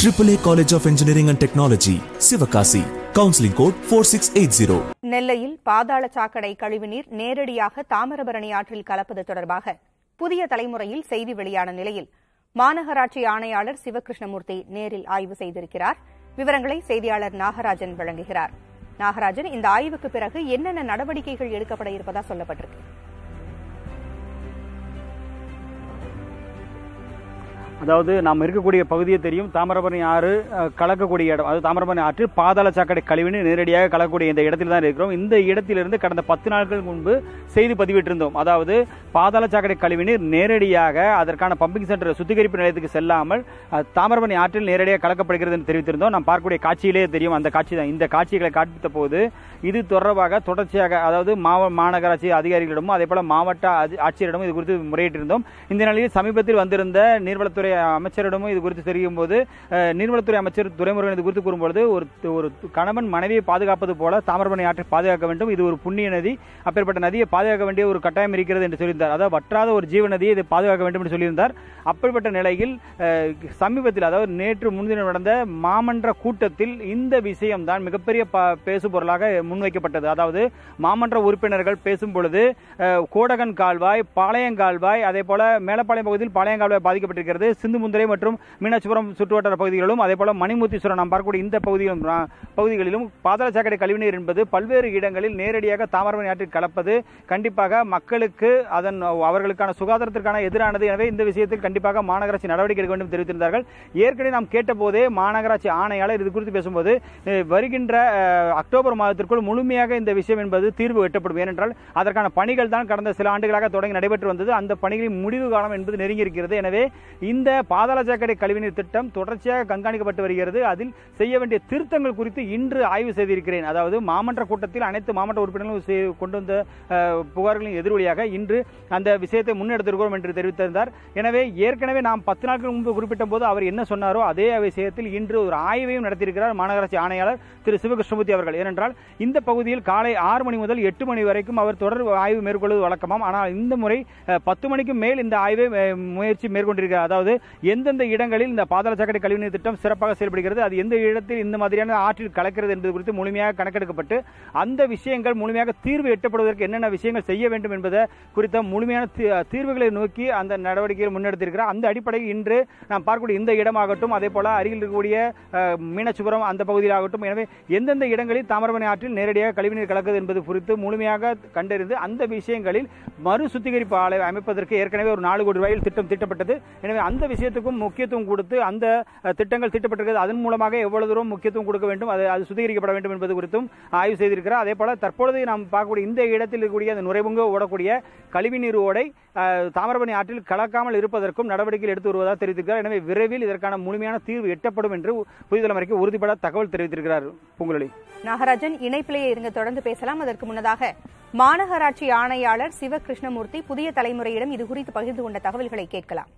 AAA College of Engineering and Technology, Sivakasi. Counseling code 4680. நெல்லையில் பாதாள சாக்கடை கழிவுநீர் நேரடியாக தாமிரபரணி ஆற்றில் கலப்பது தொடர்பாக புதிய தலைமுறையில் செய்தி வெளியான நிலையில் மாநகராட்சி ஆணையாளர் சிவகிருஷ்ணமூர்த்தி நேரில் ஆய்வு செய்திருக்கிறார் விவரங்களை செய்தியாளர் நாகராஜன் வழங்குகிறார் நாகராஜன் இந்த ஆய்வுக்கு பிறகு என்னென்ன நடவடிக்கைகள் எடுக்கப்பட இருப்பதா சொல்லப்பட்டிருக்கு அதாவது நாம் இருக்கக்கூடிய பகுதியே தெரியும் தாமிரபரணி ஆறு அஹ், கலக்கக்கூடிய இடம் அது தாமிரபரணி ஆற்று பாதாள சாக்கடை கழிவுநீர் நேரடியாக கலக்கக்கூடிய இந்த இடத்தில் தான் இருக்கிறோம் இந்த இடத்திலிருந்து கடந்த பத்து நாட்கள் முன்பு செய்தி பதிவிட்டிருந்தோம் அதாவது பாதாள சாக்கடை கழிவுநீர் நேரடியாக அதற்கான பம்பிங் சென்டர் சுத்திகரிப்பு நிலையத்துக்கு செல்லாமல் அஹ், தாமிரபரணி ஆற்றில் நேரடியாக கலக்கப்படுகிறது என்று தெரிவித்திருந்தோம் நாம் பார்க்கக்கூடிய காட்சியிலே தெரியும் அந்த காட்சி தான் இந்த காட்சிகளை காண்பித்த போது இது தொடர்பாக தொடர்ச்சியாக அதாவது மாவ மாநகராட்சி அதிகாரிகளிடமும் அதே போல மாவட்ட ஆட்சி- ஆட்சியரிடமும் இது குறித்து முறையிட்டிருந்தோம் இந்த நிலையில் சமீபத்தில் வந்திருந்த நீர்வளத்துறை அமைச்சரிடமும் இது குறித்து தெரியும் போது அஹ், நீர்வளத்துறை அமைச்சர் துரைமுருகன் இது குறித்து கூறும்பொழுது ஒரு ஒரு கணவன் மனைவியை பாதுகாப்பது போல தாமிரபரணி ஆற்றை பாதுகாக்க வேண்டும் இது ஒரு புண்ணிய நதி அப்பேற்பட்ட நதியை பாதுகாக்க வேண்டிய ஒரு கட்டாயம் இருக்கிறது என்று சொல்லியிருந்தார் அதாவது வற்றாத ஒரு ஜீவ நதியை இதை பாதுகாக்க வேண்டும் என்று சொல்லியிருந்தார் அப்படிப்பட்ட நிலையில் அஹ், சமீபத்தில் அதாவது நேற்று முன்தினம் நடந்த மாமன்ற கூட்டத்தில் இந்த விஷயம்தான் மிகப்பெரிய ப- பேசு பொருளாக முன்வைக்கப்பட்டது அதாவது மாமன்ற உறுப்பினர்கள் பேசும் பொழுது அஹ், கோடகன் கால்வாய் பாளையங்கால்வாய் அதே போல மேலப்பாளையம் பகுதியில் பாளையங்கால்வாய் பாதிக்கப்பட்டிருக்கிறது சிந்து முந்திரை மற்றும் மீனாட்சிபுரம் சுற்றுவட்டார பகுதிகளிலும் அதே போல மணிமூர்த்தீஸ்வரம் நாம் பார்க்கக்கூடிய இந்த பகுதிகளும் ரா- பகுதிகளிலும் பாதாள சாக்கடை கழிவுநீர் என்பது பல்வேறு இடங்களில் நேரடியாக தாமிரபரணி ஆற்றில் கலப்பது கண்டிப்பாக மக்களுக்கு அதன் அவர்களுக்கான சுகாதாரத்திற்கான எதிரானது எனவே இந்த விஷயத்தில் கண்டிப்பாக மாநகராட்சி நடவடிக்கை எடுக்க வேண்டும் தெரிவித்திருந்தார்கள் ஏற்கனவே நாம் கேட்டபோதே மாநகராட்சி ஆணையாளர் இது குறித்து பேசும்போது அஹ், வருகின்ற அஹ், அக்டோபர் மாதத்திற்குள் முழுமையாக இந்த விஷயம் என்பது தீர்வு எட்டப்படும் ஏனென்றால் அதற்கான பணிகள் தான் கடந்த சில ஆண்டுகளாக தொடங்கி நடைபெற்று வந்தது அந்த பணிகளின் முடிவு காலம் என்பது நெருங்கி இருக்கிறது எனவே இந்த பாதாள சாக்கடை கழிவுநீர் திட்டம் தொடர்ச்சியாக கண்காணிக்கப்பட்டு வருகிறது அதில் செய்ய வேண்டிய திருத்தங்கள் குறித்து இன்று ஆய்வு செய்திருக்கிறேன் அதாவது மாமன்ற கூட்டத்தில் அனைத்து மாமன்ற உறுப்பினர்களும் செய்- கொண்டு வந்த அஹ், புகார்களின் எதிரொலியாக இன்று அந்த விஷயத்தை முன்னெடுத்திருக்கிறோம் என்று தெரிவித்திருந்தார் எனவே ஏற்கனவே நாம் பத்து நாட்கள் முன்பு குறிப்பிட்ட போது அவர் என்ன சொன்னாரோ அதே விஷயத்தில் இன்று ஒரு ஆய்வையும் நடத்தியிருக்கிறார் மாநகராட்சி ஆணையாளர் திரு சிவகிருஷ்ணமூர்த்தி அவர்கள் ஏனென்றால் இந்த பகுதியில் காலை ஆறு மணி முதல் எட்டு மணி வரைக்கும் அவர் தொடர் ஆய்வு மேற்கொள்வது வழக்கமாம் ஆனால் இந்த முறை அஹ், பத்து மணிக்கு மேல் இந்த ஆய்வை அஹ், முயற்சி மேற்கொண்டிருக்கிறார் அதாவது எந்தெந்த இடங்களில் இந்த பாதாள சாக்கடை கழிவுநீர் திட்டம் சிறப்பாக செயல்படுகிறது அது எந்த இடத்தில் இந்த மாதிரியான ஆற்றில் கலக்கிறது என்பது குறித்து முழுமையாக கணக்கெடுக்கப்பட்டு அந்த விஷயங்கள் முழுமையாக தீர்வு எட்டப்படுவதற்கு என்னென்ன விஷயங்கள் செய்ய வேண்டும் என்பதை குறித்த முழுமையான தீ- தீர்வுகளை நோக்கி அந்த நடவடிக்கைகள் முன்னெடுத்திருக்கிறார் அந்த அடிப்படையில் இன்று நாம் பார்க்கக்கூடிய இந்த இடமாகட்டும் அதே போல அருகில் இருக்கக்கூடிய அஹ், மீனாட்சிபுரம் அந்த பகுதியிலாகட்டும் எனவே எந்தெந்த இடங்களில் தாமிரபரணி ஆற்றில் நேரடியாக கழிவுநீர் கலக்குது என்பது குறித்து முழுமையாக கண்டறிந்து அந்த விஷயங்களில் மறு சுத்திகரிப்பு ஆலை அமைப்பதற்கு ஏற்கனவே ஒரு நாலு கோடி ரூபாயில் திட்டம் தீட்டப்பட்டது எனவே அந்த விஷயத்துக்கும் முக்கியத்துவம் கொடுத்து அந்த அஹ், திட்டங்கள் தீட்டப்பட்டிருக்கிறது அதன் மூலமாக எவ்வளவு தூரம் முக்கியத்துவம் கொடுக்க வேண்டும் அது அது சுத்திகரிக்கப்பட வேண்டும் என்பது குறித்தும் ஆய்வு செய்திருக்கிறார் அதே போல தற்பொழுது நாம் பார்க்கக்கூடிய இந்த இடத்தில் இருக்கக்கூடிய அந்த நுரைபுங்க ஓடக்கூடிய கழிவுநீர் ஓடை அஹ், தாமிரபரணி ஆற்றில் கலக்காமல் இருப்பதற்கும் நடவடிக்கைகள் எடுத்து வருவதாக தெரிவித்திருக்கிறார் எனவே விரைவில் இதற்கான முழுமையான தீர்வு எட்டப்படும் என்று புதிய தலைமுறைக்கு உறுதிபட தகவல் தெரிவித்திருக்கிறார் பூங்குழலி நாகராஜன் இணைப்பிலேயே இருங்க தொடர்ந்து பேசலாம் அதற்கு முன்னதாக மாநகராட்சி ஆணையாளர் சிவகிருஷ்ணமூர்த்தி புதிய தலைமுறையிடம் இது குறித்து பகிர்ந்து கொண்ட தகவல்களை கேட்கலாம்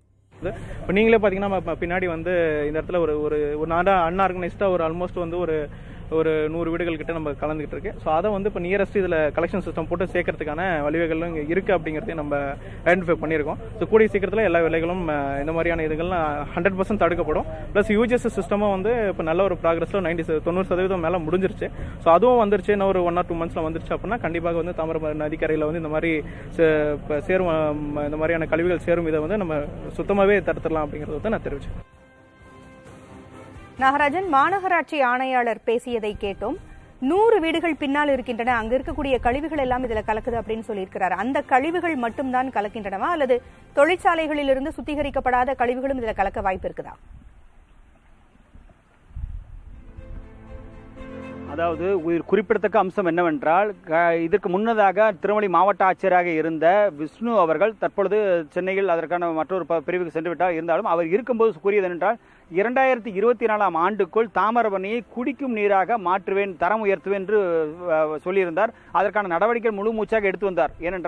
இப்போ நீங்களே பார்த்தீங்கன்னா நம்ம பின்னாடி வந்து இந்த இடத்துல ஒரு ஒரு ஒரு நாடா அன்ஆர்கனைஸ்டாக ஒரு ஆல்மோஸ்ட் வந்து ஒரு ஒரு நூறு வீடுகள் கிட்ட நம்ம கலந்துகிட்டு இருக்கு ஸோ அதை வந்து இப்போ நியரஸ்ட் இதில் கலெக்ஷன் சிஸ்டம் போட்டு சேர்க்கறதுக்கான வழிவகைகளும் இங்கே இருக்குது அப்படிங்கிறதையும் நம்ம ஐடென்டிஃபை பண்ணியிருக்கோம் ஸோ கூடிய சீக்கிரத்தில் எல்லா வேலைகளும் அஹ், இந்த மாதிரியான இதுகள்லாம் ஹண்ட்ரட் பர்சன்ட் தடுக்கப்படும் ப்ளஸ் யூஜிஎஸ் சிஸ்டமும் வந்து இப்போ நல்ல ஒரு ப்ராக்ரஸில் நைன்டி தொண்ணூறு சதவீதம் மேலே முடிஞ்சிருச்சு ஸோ அதுவும் வந்துருச்சு இன்னும் ஒரு ஒன் ஆர் டூ மந்த்ஸில் வந்துருச்சு அப்படின்னா கண்டிப்பாக வந்து தாமிரபரணி நதிக்கரையில் வந்து இந்த மாதிரி சே- இப்ப சேரும் அஹ், இந்த மாதிரியான கழிவுகள் சேரும் இதை வந்து நம்ம சுத்தமாகவே தடுத்துடலாம் அப்படிங்கிறத வந்து நான் தெரிவிச்சேன் நாகராஜன் மாநகராட்சி ஆணையாளர் பேசியதை கேட்டோம் நூறு வீடுகள் பின்னால் இருக்கின்றன அங்க இருக்கக்கூடிய கழிவுகள் எல்லாம் இதுல கலக்குது அப்படின்னு சொல்லியிருக்கிறார் அந்த கழிவுகள் மட்டும்தான் கலக்கின்றனவா அல்லது தொழிற்சாலைகளிலிருந்து சுத்திகரிக்கப்படாத கழிவுகளும் இதுல கலக்க வாய்ப்பு இருக்குதா அதாவது ஒரு குறிப்பிடத்தக்க அம்சம் என்னவென்றால் க- இதற்கு முன்னதாக திருமலை மாவட்ட ஆட்சியராக இருந்த விஷ்ணு அவர்கள் தற்பொழுது சென்னையில் அதற்கான மற்றொரு ப- பிரிவுக்கு சென்று விட்டார் இருந்தாலும் அவர் இருக்கும்போது கூறியது என்னென்றால் இரண்டாயிரத்தி இருபத்தி நாலாம் ஆண்டுக்குள் தாமிரபரணியை குடிக்கும் நீராக மாற்றுவேன் தரம் உயர்த்துவேன் என்று அஹ், சொல்லியிருந்தார் அதற்கான நடவடிக்கை முழு மூச்சாக எடுத்து வந்தார் ஏனென்றால்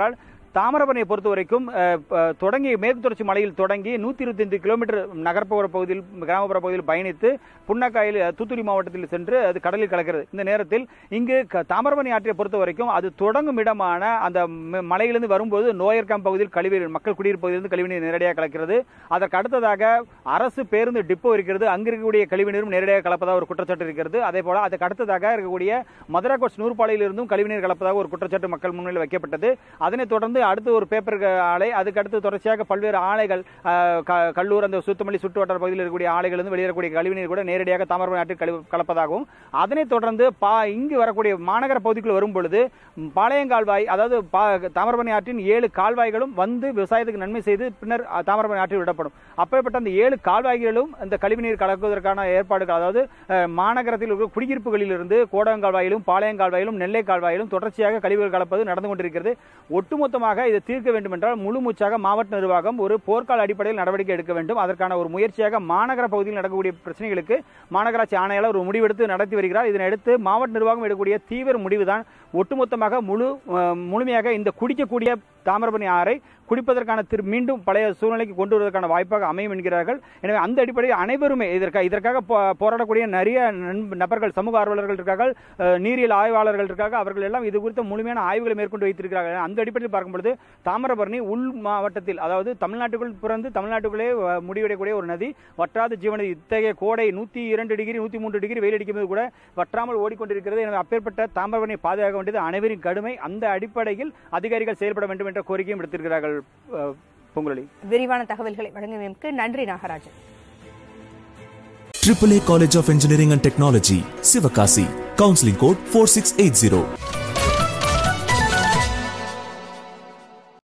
தாமிரபரணியை பொறுத்த வரைக்கும் அஹ், ப- தொடங்கி மேற்கு தொடர்ச்சி மலையில் தொடங்கி நூத்தி இருபத்தி கிலோமீட்டர் நகர்ப்புற பகுதியில் கிராமப்புற பகுதியில் பயணித்து புன்னக்காயில் அஹ், தூத்துக்குடி மாவட்டத்தில் சென்று அது கடலில் கலக்கிறது இந்த நேரத்தில் இங்கு க- தாமிரபரணி ஆற்றை பொறுத்த வரைக்கும் அது தொடங்கும் இடமான அந்த ம- மலையிலிருந்து வரும்போது நோயர்காம் பகுதியில் கழிவுநீர் மக்கள் குடியிருப்பு பகுதியிலிருந்து கழிவுநீர் நேரடியாக கலக்கிறது அதற்கு அடுத்ததாக அரசு பேருந்து டிப்போ இருக்கிறது அங்கு இருக்கக்கூடிய கழிவுநீரும் நேரடியாக கலப்பதாக ஒரு குற்றச்சாட்டு இருக்கிறது அதே போல அதுக்கு அடுத்ததாக இருக்கக்கூடிய மதுராகோட்ஸ் நூற்பாலையிலிருந்தும் கழிவுநீர் கலப்பதாக ஒரு குற்றச்சாட்டு மக்கள் முன்னிலையில் வைக்கப்பட்டது அதனைத் தொடர்ந்து அடுத்து ஒரு பேப்பர் க- ஆலை அதுக்கு அடுத்து தொடர்ச்சியாக பல்வேறு ஆலைகள் அஹ், க- கல்லூர் அந்த சுத்தமல்லி சுற்று வட்டார பகுதியில் இருக்கக்கூடிய ஆலைகளிலிருந்து வெளியேறக்கூடிய கழிவுநீர் கூட நேரடியாக தாமிரபரணி ஆற்றில் கழிவு கலப்பதாகவும் அதனைத் தொடர்ந்து பா இங்கு வரக்கூடிய மாநகர பகுதிக்குள் வரும் பொழுது ம், பாளையங்கால்வாய் அதாவது பா- தாமிரபரணி ஆற்றின் ஏழு கால்வாய்களும் வந்து விவசாயத்துக்கு நன்மை செய்து பின்னர் அஹ், தாமிரபரணி ஆற்றில் விடப்படும் அப்பேற்பட்ட அந்த ஏழு கால்வாய்களிலும் இந்த கழிவுநீர் கலக்குவதற்கான ஏற்பாடுகள் அதாவது அஹ், மாநகரத்தில் இருக்கிற குடியிருப்புகளிலிருந்து கோடங்கால்வாயிலும் பாளையங்கால்வாயிலும் நெல்லை கால்வாயிலும் தொடர்ச்சியாக கழிவுகள் கலப்பது நடந்து கொண்டிருக்கிறது ஒட்டுமொத்தமாக இதை தீர்க்க வேண்டும் என்றால் முழு மூச்சாக மாவட்ட நிர்வாகம் ஒரு போர்க்கால அடிப்படையில் நடவடிக்கை எடுக்க வேண்டும் அதற்கான ஒரு முயற்சியாக மாநகர பகுதியில் நடக்கக்கூடிய பிரச்சனைகளுக்கு மாநகராட்சி ஆணையாளர் ஒரு முடிவெடுத்து நடத்தி வருகிறார் இதனையடுத்து மாவட்ட நிர்வாகம் எடுக்கக்கூடிய தீவிர முடிவுதான் ஒட்டுமொத்தமாக முழு அஹ், முழுமையாக இந்த குடிக்கக்கூடிய தாமிரபரணி ஆறை குடிப்பதற்கான திரு மீண்டும் பழைய சூழ்நிலைக்கு கொண்டு வருவதற்கான வாய்ப்பாக அமையும் என்கிறார்கள் எனவே அந்த அடிப்படையில் அனைவருமே இதற்காக இதற்காக போ- போராடக்கூடிய நிறைய நண்ப- நபர்கள் சமூக ஆர்வலர்கள் இருக்கார்கள் அஹ், நீரியல் ஆய்வாளர்கள் இருக்காங்க அவர்கள் எல்லாம் இது குறித்த முழுமையான ஆய்வுகளை மேற்கொண்டு வைத்திருக்கிறார்கள் அந்த அடிப்படையில் பார்க்கும் பொழுது தாமிரபரணி உள் மாவட்டத்தில் அதாவது தமிழ்நாட்டுக்குள் பிறந்து தமிழ்நாட்டுக்குள்ளே அஹ், முடிவடையக்கூடிய ஒரு நதி வற்றாத ஜீவனதி இத்தகைய கோடை நூத்தி இரண்டு டிகிரி நூத்தி மூன்று டிகிரி வெயில் அடிக்கும்போது கூட வற்றாமல் ஓடிக்கொண்டிருக்கிறது எனவே அப்பேற்பட்ட தாமிரபரணியை பாதுகாக்க வேண்டியது அனைவரின் கடுமை அந்த அடிப்படையில் அதிகாரிகள் செயல்பட வேண்டும் என்ற கோரிக்கையும் விடுத்திருக்கிறார்கள் அஹ், பொங்கலொலி விரிவான தகவல்களை வழங்கியமைக்கு நன்றி Nagarajan AAA College of Engineering and Technology, Sivakasi. Counseling code 4680.